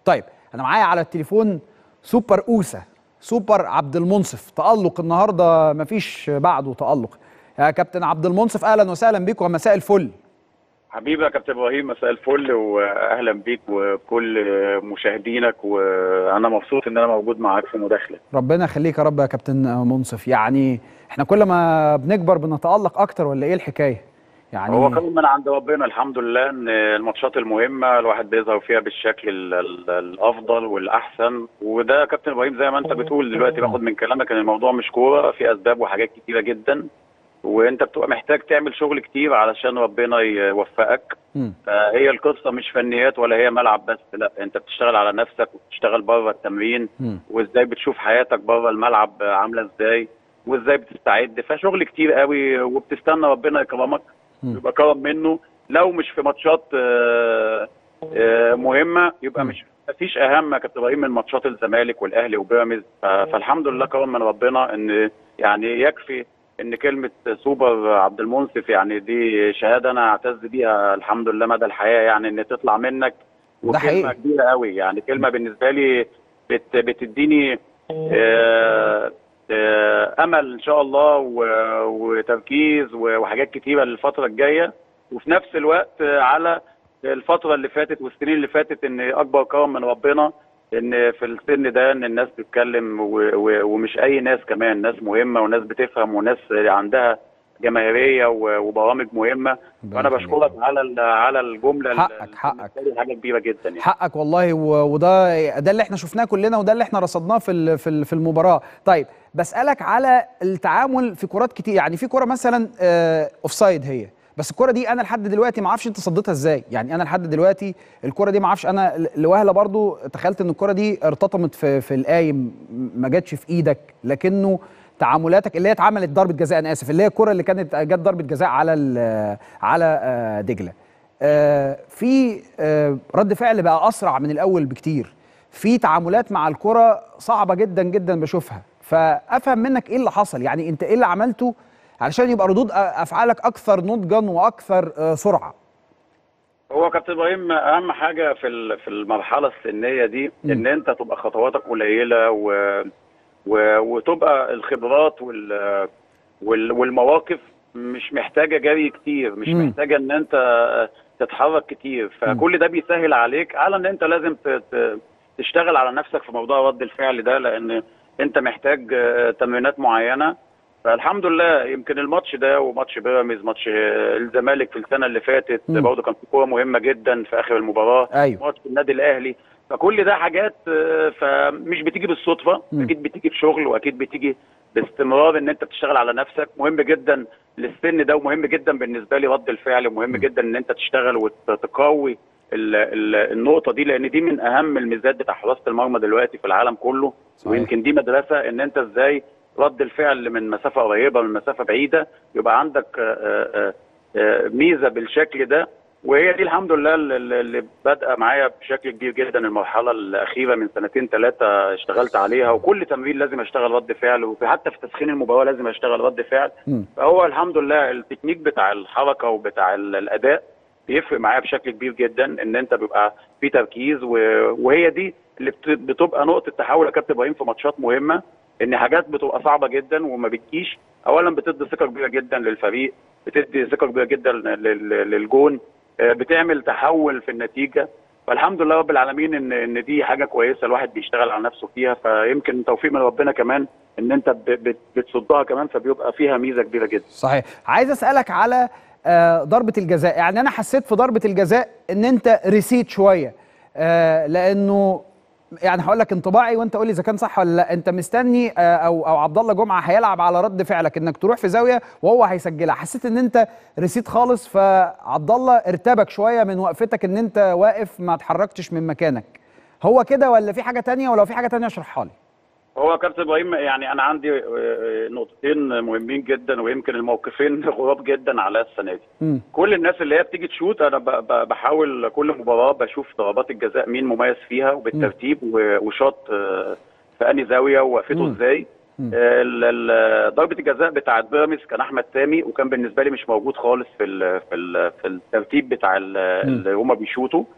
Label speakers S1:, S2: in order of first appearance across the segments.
S1: طيب انا معايا على التليفون سوبر اوسا سوبر عبد المنصف تالق النهارده مفيش بعده تالق يا كابتن عبد المنصف اهلا وسهلا بيك ومساء الفل
S2: حبيبي يا كابتن ابراهيم مساء الفل واهلا بيك وكل مشاهدينك وانا مبسوط ان انا موجود معاك في مداخله
S1: ربنا يخليك يا رب يا كابتن منصف يعني احنا كل ما بنكبر بنتالق اكتر ولا ايه الحكايه يعني
S2: هو كمان من عند ربنا الحمد لله ان الماتشات المهمه الواحد بيظهر فيها بالشكل ال ال الافضل والاحسن وده يا كابتن ابراهيم زي ما انت بتقول دلوقتي باخد من كلامك ان الموضوع مش كوره في اسباب وحاجات كتيره جدا وانت بتبقى محتاج تعمل شغل كتير علشان ربنا يوفقك
S1: مم.
S2: فهي القصه مش فنيات ولا هي ملعب بس لا انت بتشتغل على نفسك وبتشتغل بره التمرين
S1: مم.
S2: وازاي بتشوف حياتك بره الملعب عامله ازاي وازاي بتستعد فشغل كتير قوي وبتستنى ربنا يكرمك
S1: مم.
S2: يبقى كرم منه لو مش في ماتشات آه، آه، مهمه يبقى
S1: مم.
S2: مش مفيش اهم يا كابتن ابراهيم من ماتشات الزمالك والاهلي وبيراميدز ف- فالحمد لله كرم من ربنا ان يعني يكفي ان كلمه سوبر عبد المنصف يعني دي شهاده انا اعتز بيها الحمد لله مدى الحياه يعني ان تطلع منك
S1: ده حقيقي.
S2: وكلمه كبيره قوي يعني كلمه بالنسبه لي بت بتديني آه، آه، امل ان شاء الله و- وتركيز و- وحاجات كتيره للفتره الجايه وفي نفس الوقت آه، على الفتره اللي فاتت والسنين اللي فاتت ان اكبر كرم من ربنا ان في السن ده ان الناس بتتكلم و- و- ومش اي ناس كمان ناس مهمه وناس بتفهم وناس عندها جماهيريه و- وبرامج مهمه
S1: ربنا
S2: وانا
S1: يخليك.
S2: بشكرك على ال- على الجمله اللي
S1: حقك- حقك.
S2: بالنسبة لي حاجه كبيره جدا يعني
S1: حقك والله و- وده ده اللي احنا شفناه كلنا وده اللي احنا رصدناه في ال- في ال- في المباراه طيب بسالك على التعامل في كرات كتير يعني في كره مثلا اوف سايد هي بس الكره دي انا لحد دلوقتي ما اعرفش انت صديتها ازاي يعني انا لحد دلوقتي الكره دي ما اعرفش انا ل- لوهله برضو تخيلت ان الكره دي ارتطمت في في القايم ما جاتش في ايدك لكنه تعاملاتك اللي هي اتعملت ضربه جزاء انا اسف اللي هي الكره اللي كانت جت ضربه جزاء على ال- على آه، دجله آه، في آه، رد فعل بقى اسرع من الاول بكتير في تعاملات مع الكره صعبه جدا جدا بشوفها فافهم منك ايه اللي حصل يعني انت ايه اللي عملته علشان يبقى ردود أ- افعالك اكثر نضجا واكثر آه، سرعه
S2: هو كابتن ابراهيم اهم حاجه في ال- في المرحله السنيه دي
S1: مم.
S2: ان انت تبقى خطواتك قليله و و وتبقى الخبرات وال وال والمواقف مش محتاجه جري كتير مش
S1: مم.
S2: محتاجه ان انت تتحرك كتير فكل ده بيسهل عليك على ان انت لازم ت- ت- تشتغل على نفسك في موضوع رد الفعل ده لان انت محتاج آه، تمرينات معينه فالحمد لله يمكن الماتش ده وماتش بيراميدز ماتش آه، الزمالك في السنه اللي فاتت
S1: مم.
S2: برضه كان في كوره مهمه جدا في اخر المباراه
S1: ايوه
S2: ماتش النادي الاهلي فكل ده حاجات آه، فمش بتيجي بالصدفه
S1: مم.
S2: اكيد بتيجي بشغل واكيد بتيجي باستمرار ان انت بتشتغل على نفسك مهم جدا للسن ده ومهم جدا بالنسبه لي رد الفعل ومهم
S1: مم.
S2: جدا ان انت تشتغل وتقوي ال- ال- النقطه دي لان دي من اهم الميزات بتاع حراسه المرمى دلوقتي في العالم كله
S1: صحيح.
S2: ويمكن دي مدرسه ان انت ازاي رد الفعل من مسافه قريبه من مسافه بعيده يبقى عندك آه، آه، آه، ميزه بالشكل ده وهي دي الحمد لله اللي اللي بادئه معايا بشكل كبير جدا المرحله الاخيره من سنتين ثلاثه اشتغلت عليها وكل تمرين لازم اشتغل رد فعل وحتى في تسخين المباراه لازم اشتغل رد فعل
S1: مم.
S2: فهو الحمد لله التكنيك بتاع الحركه وبتاع ال- الاداء بيفرق معايا بشكل كبير جدا ان انت بيبقى في تركيز و- وهي دي اللي بت- بتبقى نقطه تحول يا كابتن ابراهيم في ماتشات مهمه ان حاجات بتبقى صعبه جدا وما بتجيش اولا بتدي ثقه كبيره جدا للفريق بتدي ثقه كبيره جدا لل- للجون آه، بتعمل تحول في النتيجه فالحمد لله رب العالمين ان ان دي حاجه كويسه الواحد بيشتغل على نفسه فيها فيمكن توفيق من ربنا كمان ان انت ب- بت- بتصدها كمان فبيبقى فيها ميزه كبيره جدا
S1: صحيح عايز اسالك على آه، ضربه الجزاء يعني انا حسيت في ضربه الجزاء ان انت ريسيت شويه آه، لانه يعني هقول لك انطباعي وانت قول لي اذا كان صح ولا لا انت مستني آه، او او عبد الله جمعه هيلعب على رد فعلك انك تروح في زاويه وهو هيسجلها حسيت ان انت ريسيت خالص فعبد الله ارتبك شويه من وقفتك ان انت واقف ما اتحركتش من مكانك هو كده ولا في حاجه تانية ولو في حاجه تانية اشرحها لي
S2: هو كابتن ابراهيم يعني انا عندي آه، آه، نقطتين مهمين جدا ويمكن الموقفين غراب جدا على السنه دي
S1: مم.
S2: كل الناس اللي هي بتيجي تشوت انا ب- ب- بحاول كل مباراه بشوف ضربات الجزاء مين مميز فيها وبالترتيب و- وشاط آه، في انهي زاويه ووقفته
S1: مم.
S2: ازاي
S1: مم.
S2: آه، ال- ال- ضربه الجزاء بتاعت بيراميدز كان احمد سامي وكان بالنسبه لي مش موجود خالص في ال- في ال- في الترتيب بتاع ال- اللي هما بيشوتوا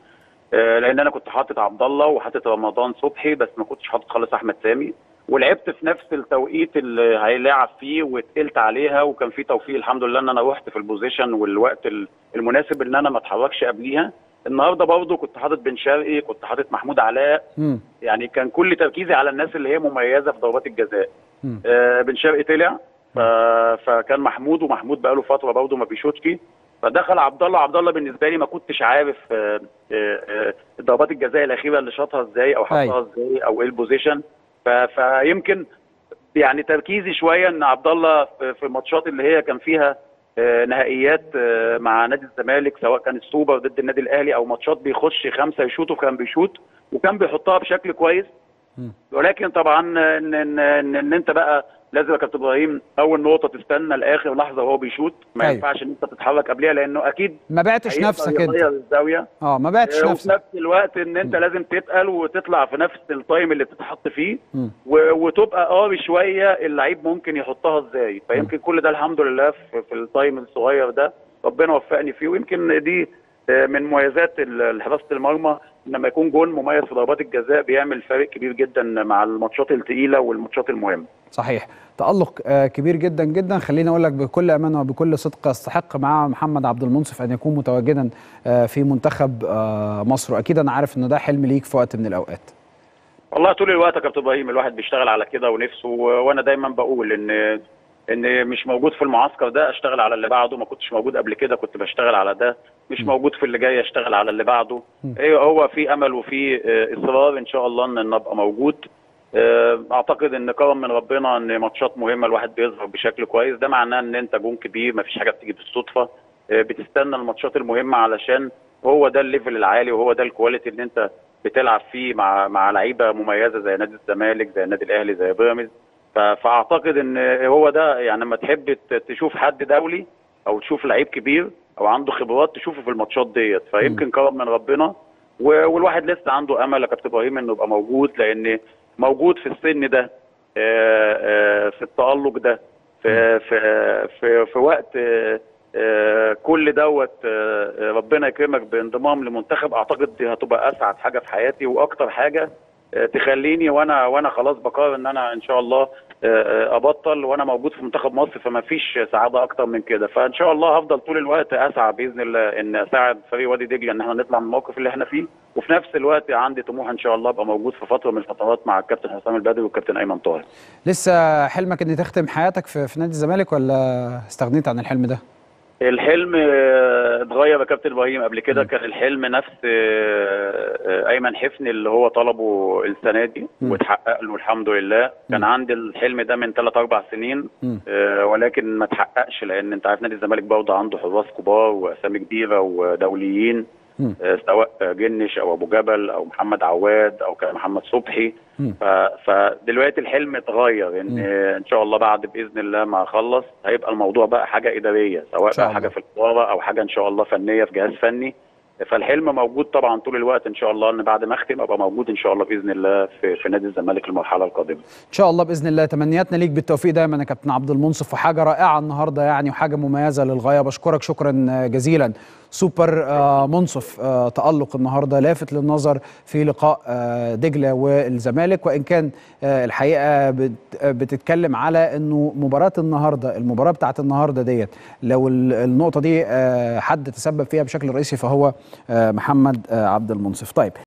S2: آه، لان انا كنت حاطط عبد الله وحاطط رمضان صبحي بس ما كنتش حاطط خالص احمد سامي ولعبت في نفس التوقيت اللي هيلاعب فيه واتقلت عليها وكان في توفيق الحمد لله ان انا رحت في البوزيشن والوقت ال- المناسب ان انا ما اتحركش قبليها النهارده برضه كنت حاطط بن شرقي كنت حاطط محمود علاء
S1: مم.
S2: يعني كان كل تركيزي على الناس اللي هي مميزه في ضربات الجزاء
S1: مم.
S2: آه بن شرقي طلع ف... فكان محمود ومحمود بقاله فتره برضه ما بيشوطش فدخل عبد الله عبد الله بالنسبه لي ما كنتش عارف آه، آه، آه، ضربات الجزاء الاخيره اللي شاطها ازاي او حطها
S1: أيوة.
S2: ازاي او ايه البوزيشن ف... فيمكن يعني تركيزي شويه ان عبد الله في في الماتشات اللي هي كان فيها آه، نهائيات آه، مع نادي الزمالك سواء كان السوبر ضد النادي الاهلي او ماتشات بيخش خمسه يشوطوا كان بيشوط وكان بيحطها بشكل كويس
S1: مم.
S2: ولكن طبعا ان ان ان, إن انت بقى لازم يا كابتن ابراهيم اول نقطه تستنى لاخر لحظه وهو بيشوط ما
S1: أيوة.
S2: ينفعش ان انت تتحرك قبلها لانه اكيد
S1: ما بعتش
S2: هيقدر
S1: نفسك
S2: يغير
S1: انت
S2: الزاويه
S1: اه ما بعتش
S2: آه، وفي
S1: نفسك
S2: نفس الوقت ان انت لازم تتقل وتطلع في نفس التايم اللي بتتحط فيه
S1: مم.
S2: و- وتبقى قاري شويه اللعيب ممكن يحطها ازاي فيمكن كل ده الحمد لله في, في التايم الصغير ده ربنا وفقني فيه ويمكن دي آه، من مميزات ال- حراسه المرمى لما يكون جون مميز في ضربات الجزاء بيعمل فارق كبير جدا مع الماتشات الثقيله والماتشات المهمه
S1: صحيح تألق آه، كبير جدا جدا خليني اقول لك بكل امانه وبكل صدق يستحق مع محمد عبد المنصف ان يكون متواجدا آه، في منتخب آه، مصر واكيد انا عارف ان ده حلم ليك في وقت من الاوقات
S2: والله طول الوقت يا كابتن ابراهيم الواحد بيشتغل على كده ونفسه و- وانا دايما بقول ان ان مش موجود في المعسكر ده اشتغل على اللي بعده ما كنتش موجود قبل كده كنت بشتغل على ده مش موجود في اللي جاي اشتغل على اللي بعده ايوه هو في امل وفي آه، اصرار ان شاء الله ان ابقى موجود آه، اعتقد ان كرم من ربنا ان ماتشات مهمه الواحد بيظهر بشكل كويس ده معناه ان انت جون كبير ما فيش حاجه بتيجي بالصدفه آه، بتستنى الماتشات المهمه علشان هو ده الليفل العالي وهو ده الكواليتي اللي انت بتلعب فيه مع مع لعيبه مميزه زي نادي الزمالك زي النادي الاهلي زي بيراميدز ف- فاعتقد ان هو ده يعني لما تحب ت- تشوف حد دولي او تشوف لعيب كبير او عنده خبرات تشوفه في الماتشات ديت فيمكن كرم من ربنا و- والواحد لسه عنده امل يا كابتن ابراهيم انه يبقى موجود لان موجود في السن ده آه، آه، في التالق ده في في في, في وقت آه، آه، كل دوت آه، آه، ربنا يكرمك بانضمام لمنتخب اعتقد دي هتبقى اسعد حاجه في حياتي واكتر حاجه آه، تخليني وانا وانا خلاص بقرر ان انا ان شاء الله آه، آه، ابطل وانا موجود في منتخب مصر فما فيش سعاده اكتر من كده فان شاء الله هفضل طول الوقت اسعى باذن الله ان اساعد فريق وادي دجله ان احنا نطلع من الموقف اللي احنا فيه وفي نفس الوقت عندي طموح ان شاء الله ابقى موجود في فتره من الفترات مع الكابتن حسام البدري والكابتن ايمن طاهر
S1: لسه حلمك ان تختم حياتك في, في نادي الزمالك ولا استغنيت عن الحلم ده
S2: الحلم آه، اتغير يا كابتن ابراهيم قبل كده كان الحلم نفس آه، آه، ايمن حفني اللي هو طلبه السنه دي
S1: مم.
S2: واتحقق له الحمد لله كان عندي الحلم ده من ثلاث اربع سنين
S1: مم.
S2: آه، ولكن ما اتحققش لان انت عارف نادي الزمالك برضه عنده حراس كبار واسامي كبيره ودوليين
S1: مم.
S2: آه، سواء جنش او ابو جبل او محمد عواد او كان محمد صبحي
S1: مم.
S2: ف- فدلوقتي الحلم اتغير ان
S1: مم.
S2: ان شاء الله بعد باذن الله ما اخلص هيبقى الموضوع بقى حاجه اداريه سواء
S1: شاء
S2: بقى حاجه
S1: الله.
S2: في الاداره او حاجه ان شاء الله فنيه في جهاز فني فالحلم موجود طبعا طول الوقت ان شاء الله ان بعد ما اختم ابقى موجود ان شاء الله باذن الله في, في نادي الزمالك المرحله القادمه
S1: ان شاء الله باذن الله تمنياتنا ليك بالتوفيق دايما يا كابتن عبد المنصف وحاجه رائعه النهارده يعني وحاجه مميزه للغايه بشكرك شكرا جزيلا سوبر آه، منصف آه، تالق النهارده لافت للنظر في لقاء آه، دجله والزمالك وان كان آه، الحقيقه بت- بتتكلم على انه مباراه النهارده المباراه بتاعت النهارده ديت لو ال- النقطه دي آه، حد تسبب فيها بشكل رئيسي فهو آه، محمد آه، عبد المنصف طيب